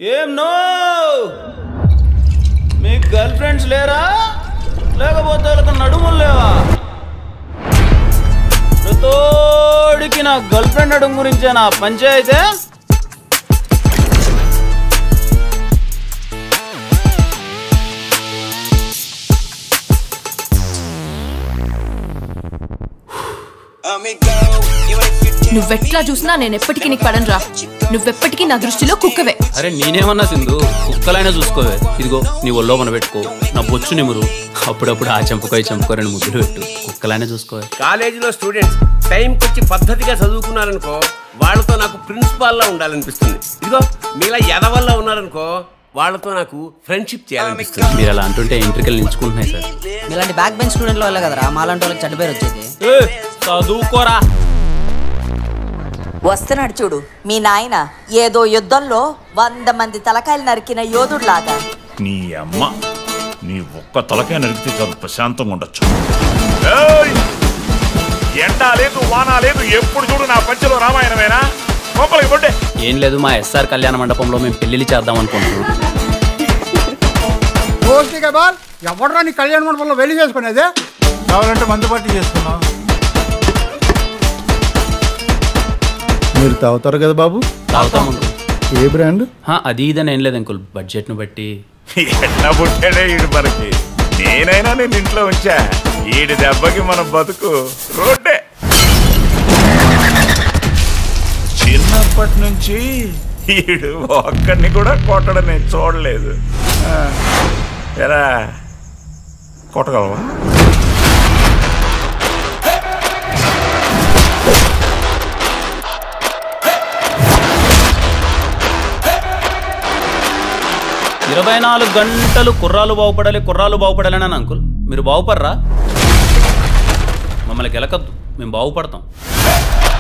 ఏం నో మీ girl friends లేరా లేకపోతే వాళ్ళకి నడుములు లేవా ప్రతోడికి నా గర్ల్ ఫ్రెండ్ నడుము గురించే నా పంచాయితే నువ్వెట్లా చూసినా నేను ఎప్పటికీ నీకు పడను రా నువ్వెప్పటికీ నా దృష్టిలో కుక్కవే అరే నేనేమన్నా సింధు కుక్కలైనా చూసుకోవే ఇదిగో నీ ఒళ్ళో మన పెట్టుకో నా బొచ్చు నిమురు అప్పుడప్పుడు ఆ చంపకాయ చంపకాయ ముద్దులు పెట్టు కుక్కలైనా చూసుకోవే కాలేజీలో స్టూడెంట్స్ టైంకి వచ్చి పద్ధతిగా చదువుకున్నారనుకో వాళ్ళతో నాకు ప్రిన్సిపాల్లా ఉండాలనిపిస్తుంది ఇదిగో మీలా ఎదవల్లా ఉన్నారనుకో వాళ్ళతో నాకు ఫ్రెండ్షిప్ చేయాలనిపిస్తుంది మీరు అలా అంటుంటే ఎంట్రికలు నిల్చుకుంటున్నాయి సార్ ఇలాంటి బ్యాక్ బెంచ్ స్టూడెంట్ల వల్ల కదరా మాలాంటి వాళ్ళకి చెడ్డ పేరు వచ్చేది ఏ, చదువుకోరా వస్తున్నాడు చూడు మీ నాయన ఏదో యుద్ధంలో వంద మంది తలకాయలు నరికిన యోధుడిలాగా నీ అమ్మ నీ ఒక్క తలకాయ నరికితే చాలు ప్రశాంతంగా ఉండొచ్చు ఏయ్! ఎండా లేదు వాన లేదు ఎప్పుడు చూడు నా పంచలో రామాయణమేనా కోపలకి పడ్డే ఏం లేదు మా ఎస్ఆర్ కళ్యాణ మండపంలో మేము పెళ్లిళ్ళు చేద్దాం అనుకుంటున్నాం ఓకే బాల్ ఎవడరా నీ కళ్యాణ మండపంలో వెళ్ళి చేసుకునేది కావాలంటే మందు పట్టి చేసుకున్నాం మీరు తాగుతారు కదా బాబు తాగుతాం అంకుల్ ఏ బ్రాండ్ హా, అది ఇదని ఏం లేదు అంకుల్ బడ్జెట్ను బట్టి ఎట్లా పుట్టాడే ఈడు మనకి నేనైనా నేను ఇంట్లో ఉంచా ఈడి దెబ్బకి మన బతుకు రోడ్డే చిన్నప్పటి నుంచి ఈడు ఒక్కడిని కూడా కొట్టడం నేను చూడలేదు ఆ, ఎరా కొట్టగలవా ఇరవై నాలుగు గంటలు కుర్రాలు బాగుపడాలి కుర్రాలు బాగుపడాలి అని అంకుల్ మీరు బాగుపడరా మమ్మల్ని గెలకద్దు మేము బాగుపడతాం